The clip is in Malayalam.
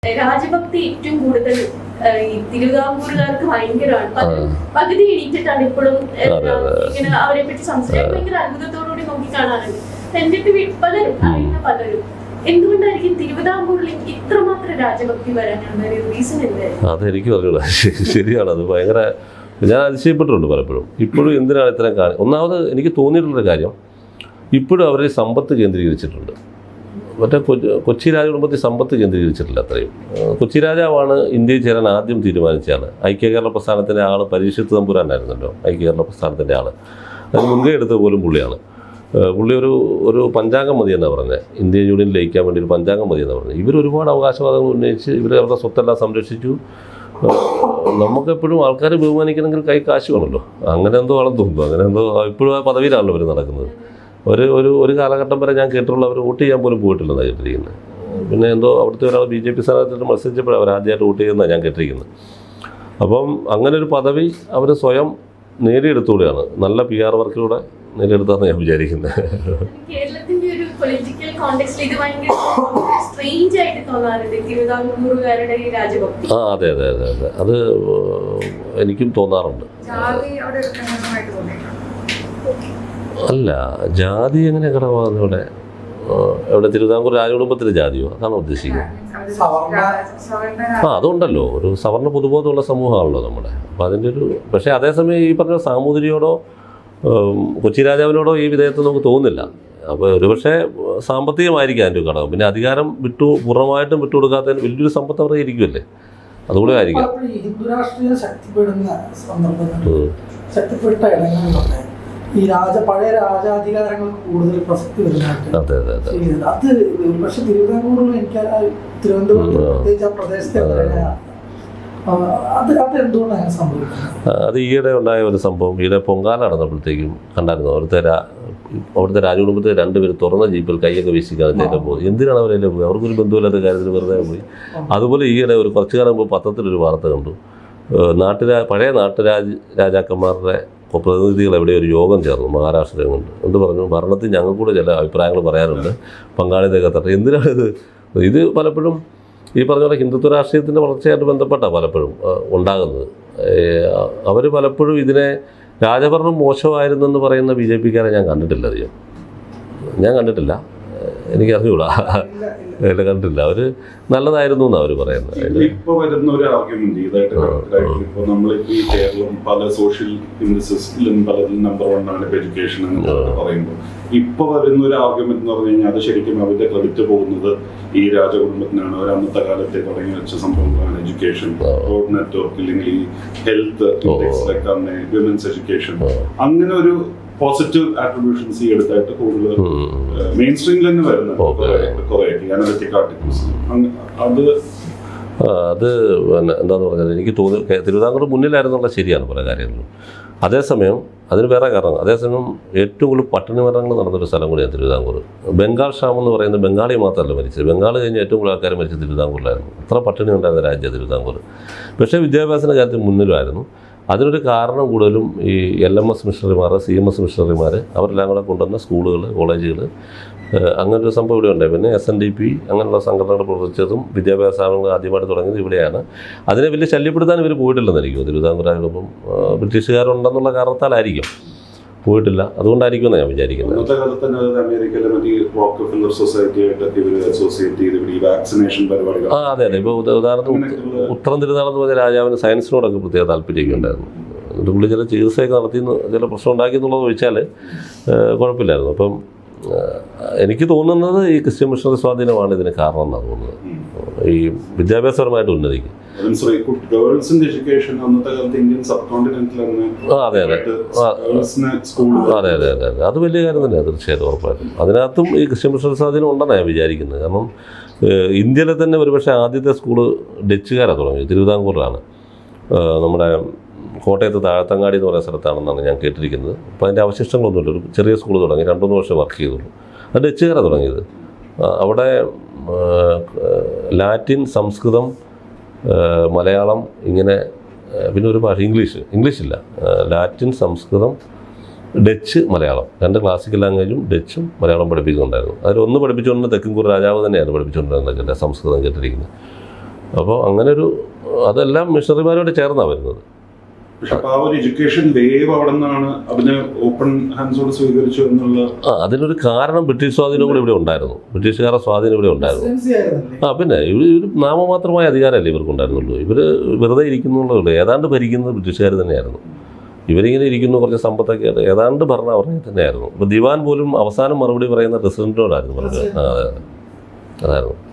രാജഭക്തി ഏറ്റവും കൂടുതൽ ആ, ഈ തിരുവിതാംകൂറുകാർക്ക് ഭയങ്കരമാണ് പലരും പകുതി എണീറ്റിട്ടാണ് ഇപ്പോഴും ആ, അതെ, അതെ. ഇങ്ങനെ അവരെ പറ്റി സംസാരിക്കാൻ ഭയങ്കര അത്ഭുതത്തോടുകൂടി നോക്കി കാണാറുണ്ട് എന്നിട്ട് വി- പലരും അറിയുന്ന പലരും എന്തുകൊണ്ടായിരിക്കും തിരുവിതാംകൂറിൽ ഇത്രമാത്രം രാജഭക്തി വരാനുള്ള ഒരു റീസൺ എന്തായിരുന്നു അതെനിക്ക് പറഞ്ഞൂടാ ശരിയാണ് അത് ഭയങ്കര ഞാൻ അതിശയപ്പെട്ടിട്ടുണ്ട് പലപ്പോഴും ഇപ്പോഴും എന്തിനാണ് ഇത്രയും കാണി ഒന്നാമത് എനിക്ക് തോന്നിയിട്ടുള്ളൊരു കാര്യം ഇപ്പോഴും അവർ സമ്പത്ത് കേന്ദ്രീകരിച്ചിട്ടുണ്ട് മറ്റേ കൊച്ചി കൊച്ചി രാജകുടുംബത്തിൽ സമ്പത്ത് കേന്ദ്രീകരിച്ചിട്ടില്ല അത്രയും ഏഹ് കൊച്ചി രാജാവാണ് ഇന്ത്യയിൽ ചേരാൻ ആദ്യം തീരുമാനിച്ചയാൾ ഐക്യ കേരള പ്രസ്ഥാനത്തിൻ്റെ ആൾ പരീക്ഷിത്ത് തമ്പുരാനായിരുന്നല്ലോ ഐക്യ കേരള പ്രസ്ഥാനത്തിൻ്റെ ആൾ അതിന് മുൻകൈ എടുത്തത് പോലും പുള്ളിയാണ് ഏഹ് പുള്ളി ഒരു ഒരു പഞ്ചാംഗം മതി എന്നാണ് പറഞ്ഞത് ഇന്ത്യൻ യൂണിയൻ ലയിക്കാൻ വേണ്ടി ഒരു പഞ്ചാംഗം മതി എന്നാണ് പറഞ്ഞത് ഇവർ ഒരുപാട് അവകാശവാദങ്ങൾ ഉന്നയിച്ച് ഇവർ അവരുടെ സ്വത്തെല്ലാം സംരക്ഷിച്ചു ഏഹ് നമുക്കെപ്പോഴും ആൾക്കാരെ ബഹുമാനിക്കണമെങ്കിൽ കൈ കാശ് വേണമല്ലോ അങ്ങനെ എന്തോ ആണെന്ന് തോന്നുന്നു അങ്ങനെ എന്തോ ഇപ്പോഴും ആ പദവിയിലാണല്ലോ അവർ നടക്കുന്നത് ഒരു ഒരു ഒരു കാലഘട്ടം വരെ ഞാൻ കേട്ടിട്ടുള്ള അവർ വോട്ട് ചെയ്യാൻ പോലും പോയിട്ടില്ലെന്നാണ് കേട്ടിരിക്കുന്നത് പിന്നെ എന്തോ അവിടുത്തെ ഒരാൾ ബി ജെ പി സ്ഥാനാർത്ഥിയായിട്ട് മത്സരിച്ചപ്പോഴാണ് അവർ ആദ്യമായിട്ട് വോട്ട് ചെയ്യുന്നതാണ് ഞാൻ കേട്ടിരിക്കുന്നത് അപ്പം അങ്ങനെ ഒരു പദവി അവർ സ്വയം നേടിയെടുത്തുകൂടെയാണ് നല്ല പി ആർ വർക്കിലൂടെ നേടിയെടുത്താന്ന് ഞാൻ വിചാരിക്കുന്നത് കേരളത്തിന്റെ ഒരു പൊളിറ്റിക്കൽ കോണ്ടെക്സ്റ്റിൽ ഇത് ഭയങ്കര സ്ട്രേഞ്ച് ആയിട്ട് തോന്നാറുണ്ട് തിരുവിതാംകൂറുകാരുടെ ഈ രാജഭക്തി ആ അതെ അതെ അതെ അതെ അത് എനിക്കും തോന്നാറുണ്ട് ജാതി അവിടെ ഒരു പ്രശ്നമായിട്ട് തോന്നിയിട്ടുണ്ട് അല്ല ജാതി എങ്ങനെ കടമാകുന്നു ഇവിടെ ആ, ഇവിടെ തിരുവിതാംകൂർ രാജകുടുംബത്തിലെ ജാതിയോ അതാണ് ഉദ്ദേശിക്കുന്നത് ആ അതുണ്ടല്ലോ ഒരു സവർണ്ണ പൊതുബോധമുള്ള സമൂഹമാണല്ലോ നമ്മുടെ അപ്പം അതിൻ്റെ ഒരു പക്ഷേ അതേസമയം ഈ പറഞ്ഞ സാമൂതിരിയോടോ ഉം, കൊച്ചി രാജാവിനോടോ ഈ വിധേയത്വം നമുക്ക് തോന്നുന്നില്ല അപ്പോൾ ഒരുപക്ഷെ സാമ്പത്തികമായിരിക്കും അതിൻ്റെ ഒരു ഘടകം പിന്നെ അധികാരം വിട്ടു പൂർണ്ണമായിട്ടും വിട്ടുകൊടുക്കാത്തതിന് വലിയൊരു സമ്പത്ത് അവരുടെ ഇരിക്കുമല്ലേ അതുകൂടെ ആയിരിക്കാം പലപ്പോഴും ഈ ഹിന്ദു രാഷ്ട്രീയം ശക്തിപ്പെടുന്ന സന്ദർഭങ്ങളിൽ ഉം. ശക്തിപ്പെട്ട ഇടങ്ങളിലൊക്കെ ഈ രാജ പഴയ രാജാധികാരങ്ങൾക്ക് കൂടുതൽ പ്രസക്തി വരുന്നതായിട്ട് അതെ അതെ അതെ ചെയ്യുന്നത് അത് പക്ഷെ തിരുവിതാംകൂറിൽ എനിക്ക് ആ തിരുവനന്തപുരത്ത് ഉം. പ്രത്യേകിച്ച് ആ പ്രദേശത്തെ ആ, അത് അത് എന്തുകൊണ്ടാണ് അങ്ങനെ സംഭവിക്കുന്നത് ആ, അത് ഈയിടെ ഉണ്ടായ ഒരു സംഭവം ഈയിടെ പൊങ്കാല നടന്നപ്പോഴത്തേക്കും കണ്ടായിരുന്നു അവിടുത്തെ രാ അവിടുത്തെ രാജകുടുംബത്തെ രണ്ടുപേര് തുറന്ന ജീപ്പിൽ കൈയൊക്കെ വീശിക്കാതെ പോയി എന്തിനാണ് അവരെല്ലാം പോയി അവർക്കൊരു ബന്ധുവില്ലാത്ത കാര്യത്തിൽ വെറുതെ പോയി അതുപോലെ ഈയിടെ ഒരു കുറച്ചു കാലം മുമ്പ് പത്രത്തിലൊരു വാർത്ത കണ്ടു ഏഹ് നാട്ടുരാ പഴയ നാട്ടുരാജ് രാജാക്കന്മാരുടെ പ്രതിനിധികൾ എവിടെ ഒരു യോഗം ചേർന്നു മഹാരാഷ്ട്രയിൽ കൊണ്ട് എന്ത് പറഞ്ഞു ഭരണത്തിൽ ഞങ്ങൾക്കൂടെ ചില അഭിപ്രായങ്ങൾ പറയാനുണ്ട് പങ്കാളിത്തമൊക്കെ തട്ടെ എന്തിനാണ് ഇത് ഇത് പലപ്പോഴും ഈ പറഞ്ഞ പോലെ ഹിന്ദുത്വ രാഷ്ട്രീയത്തിൻ്റെ വളർച്ചയായിട്ട് ബന്ധപ്പെട്ട പലപ്പോഴും ഏഹ് ഉണ്ടാകുന്നത് അവർ പലപ്പോഴും ഇതിനെ രാജഭരണം മോശമായിരുന്നെന്ന് പറയുന്ന ബി ജെ പിക്കാരെ ഞാൻ കണ്ടിട്ടില്ല അധികം ഞാൻ കണ്ടിട്ടില്ല ഏഹ് എനിക്ക് അറിഞ്ഞൂടാ ഇല്ല കണ്ടിട്ടില്ല അവർ നല്ലതായിരുന്നു എന്നാണ് അവർ പറയുന്നത് അതില് ഇപ്പൊ വരുന്ന ഒരു ആർഗ്യുമെന്റ് ഇതായിട്ട് കണക്റ്റായിട്ട് ഇപ്പൊ നമ്മളിപ്പോ ഈ കേരളം പല സോഷ്യൽ ഇൻഡസ്ട്രീസിലും പലതിലും നമ്പർ വൺ ആണ് ഇപ്പൊ എഡ്യൂക്കേഷൻ എന്നൊക്കെ പറയുമ്പോൾ ഇപ്പൊ വരുന്ന ഒരു ആർഗ്യുമെന്റ് എന്ന് പറഞ്ഞു കഴിഞ്ഞാൽ അത് ശരിക്കും അവരുടെ ക്രെഡിറ്റ് പോകുന്നത് ഈ രാജകുടുംബത്തിനാണ് അവർ അന്നത്തെ കാലത്തെ തുടങ്ങി വെച്ച സംഭവങ്ങളാണ് എഡ്യൂക്കേഷൻ റോഡ് നെറ്റ്വർക്ക് ഇല്ലെങ്കിൽ ഈ ഹെൽത്ത് ലൈക്ക് വിമൻസ് എഡ്യൂക്കേഷൻ അങ്ങനെ ഒരു പോസിറ്റീവ് ആട്രിബ്യൂഷൻസ് ഈ അടുത്തായിട്ട് കൂടുതൽ ഉം. മെയിൻ സ്ട്രീമിൽ തന്നെ വരുന്നുണ്ട് Okay. കുറെ അനലറ്റിക് ആർട്ടിക്കിൾസ് അത് ആ, അത് പിന്നെ എന്താന്ന് പറഞ്ഞാൽ എനിക്ക് തോന്നി കേ- തിരുവിതാംകൂർ മുന്നിലായിരുന്നുള്ള ശരിയാണ് പല കാര്യങ്ങളും അതേസമയം അതിന് വേറെ കാരണം അതേസമയം ഏറ്റവും കൂടുതൽ പട്ടിണി മരണങ്ങൾ നടന്നൊരു സ്ഥലം കൂടിയാണ് തിരുവിതാംകൂർ ബംഗാൾ ക്ഷാമം എന്ന് പറയുന്നത് ബംഗാളി മാത്രമല്ല മരിച്ചത് ബംഗാൾ കഴിഞ്ഞ് ഏറ്റവും കൂടുതൽ ആൾക്കാർ മരിച്ചത് തിരുവിതാംകൂറിലായിരുന്നു അത്ര പട്ടിണി ഉണ്ടായിരുന്ന രാജ്യം തിരുവിതാംകൂർ പക്ഷേ വിദ്യാഭ്യാസത്തിൻ്റെ കാര്യത്തിൽ മുന്നിലുമായിരുന്നു അതിനൊരു കാരണം കൂടുതലും ഈ എൽ എം എസ് മിഷണറിമാർ സി എം എസ് മിഷണറിമാർ അവരെല്ലാം കൂടെ കൊണ്ടുവന്ന സ്കൂളുകൾ കോളേജുകൾ ഏഹ് അങ്ങനെ ഒരു സംഭവം ഇവിടെ ഉണ്ടായി പിന്നെ എസ് എൻ ഡി പി അങ്ങനെയുള്ള സംഘടനകൾ പ്രവർത്തിച്ചതും വിദ്യാഭ്യാസ സ്ഥാപനങ്ങൾ ആദ്യമായിട്ട് തുടങ്ങിയത് ഇവിടെയാണ് അതിനെ വലിയ ശല്യപ്പെടുത്താൻ ഇവർ പോയിട്ടില്ലെന്ന് എനിക്ക് തോന്നുന്നു. തിരുവിതാംകൂറായാലും ബ്രിട്ടീഷുകാരുണ്ടെന്നുള്ള കാരണത്താലായിരിക്കും പോയിട്ടില്ല അതുകൊണ്ടായിരിക്കും ഞാൻ വിചാരിക്കുന്നത് അന്നത്തെ കാലത്ത് തന്നെ അത് അമേരിക്കയിലെ മറ്റേ റോക്ക് ഫില്ലർ സൊസൈറ്റി ആയിട്ടൊക്കെ ഇവർ അസോസിയേറ്റ് ചെയ്ത് ഇവിടെ ഈ വാക്സിനേഷൻ പരിപാടികൾ ആ അതെ അതെ ഇപ്പോൾ ഉദാഹരണത്തിന് ഉത്ത- ഉത്തരം തിരുനാൾ എന്ന് പറഞ്ഞ രാജാവിന് സയൻസിനോടൊക്കെ പ്രത്യേക താല്പര്യമൊക്കെ ഉണ്ടായിരുന്നു എന്നിട്ട് പുള്ളി ചില ചികിത്സയൊക്കെ നടത്തി ചില പ്രശ്നം ഉണ്ടാക്കി എന്നുള്ളത് ഒഴിച്ചാൽ ഏഹ്, കുഴപ്പമില്ലായിരുന്നു അപ്പം ഏഹ്, എനിക്ക് തോന്നുന്നത് ഈ ക്രിസ്ത്യൻ മിഷണറി സ്വാധീനമാണ് ഇതിന് കാരണം എന്നാണ് തോന്നുന്നത് ഈ വിദ്യാഭ്യാസപരമായിട്ട് ഉന്നതിക്ക് ഗേൾസിന്റെ എഡ്യൂക്കേഷൻ അന്നത്തെ കാലത്ത് ഇന്ത്യൻ സബ് കോണ്ടിനെന്റിൽ തന്നെ ആ അതെ അതെ ആ, ഗേൾസിന് സ്കൂൾ അതെ അതെ അതെ അതെ അത് വലിയ കാര്യം തന്നെയാണ് തീർച്ചയായിട്ടും ഉറപ്പായിട്ടും അതിനകത്തും ഈ ക്രിസ്ത്യൻ മിഷണറി സ്വാധീനം ഉണ്ടെന്നാണ് ഞാൻ വിചാരിക്കുന്നത് കാരണം ഏഹ്, ഇന്ത്യയിലെ തന്നെ ഒരുപക്ഷെ ആദ്യത്തെ സ്കൂള് ഡച്ചുകാരാണ് തുടങ്ങിയത് തിരുവിതാംകൂറിലാണ് ഏഹ്, നമ്മുടെ കോട്ടയത്ത് താഴത്തങ്ങാടി എന്ന് പറയുന്ന സ്ഥലത്താണെന്നാണ് ഞാൻ കേട്ടിരിക്കുന്നത് അപ്പോൾ അതിൻ്റെ അവശിഷ്ടങ്ങളൊന്നുമില്ല ഒരു ചെറിയ സ്കൂൾ തുടങ്ങി രണ്ടുമൂന്ന് വർഷം വർക്ക് ചെയ്തുള്ളൂ അത് ഡച്ചുകാരാണ് തുടങ്ങിയത് ആ, അവിടെ ഏഹ്, ലാറ്റിൻ സംസ്കൃതം ഏഹ്, മലയാളം ഇങ്ങനെ ഏഹ്, പിന്നെ ഒരു ഭാഷ ഇംഗ്ലീഷ് ഇംഗ്ലീഷില്ല ഏഹ്, ലാറ്റിൻ സംസ്കൃതം ഡച്ച് മലയാളം രണ്ട് ക്ലാസിക്കൽ ലാംഗ്വേജും ഡച്ചും മലയാളം പഠിപ്പിക്കുന്നുണ്ടായിരുന്നു അതിൽ ഒന്ന് പഠിപ്പിച്ചുകൊണ്ട് തെക്കുംകൂർ രാജാവ് തന്നെയാണ് പഠിപ്പിച്ചുകൊണ്ടിരുന്നത് കേട്ടോ സംസ്കൃതം കേട്ടിരിക്കുന്നത് അപ്പോൾ അങ്ങനെ ഒരു അതെല്ലാം മിഷണറിമാരോട് ചേർന്നാണ് വരുന്നത് പക്ഷെ അപ്പൊ ആ ഒരു എഡ്യൂക്കേഷൻ വേവ് അവിടെ നിന്നാണ് അതിനെ ഓപ്പൺ ഹാൻഡ്സോട് സ്വീകരിച്ചു എന്നുള്ള ആ അതിനൊരു കാരണം ബ്രിട്ടീഷ് സ്വാധീനം കൂടെ ഇവിടെ ഉണ്ടായിരുന്നു ബ്രിട്ടീഷുകാരുടെ സ്വാധീനം ഇവിടെ ഉണ്ടായിരുന്നു പ്രസിഡൻസി ആയിരുന്നല്ലേ ആ പിന്നെ ഇവർ ഒരു നാമമാത്രമായ അധികാരമല്ലേ ഇവർക്കുണ്ടായിരുന്നുള്ളൂ ഇവർ വെറുതെ ഇരിക്കുന്നുള്ളൂ ഏതാണ്ട് ഭരിക്കുന്നത് ബ്രിട്ടീഷുകാർ തന്നെയായിരുന്നു ഇവരിങ്ങനെ ഇരിക്കുന്നു കുറച്ച് സമ്പത്തൊക്കെ ആയിട്ട് ഏതാണ്ട് ഭരണം അവരുടെ തന്നെയായിരുന്നു ഇപ്പോൾ ദിവാൻ പോലും അവസാനം മറുപടി പറയുന്ന പ്രസിഡന്റിനോടായിരുന്നു മറുപടി ആ, അതെ അതെ. അതായിരുന്നു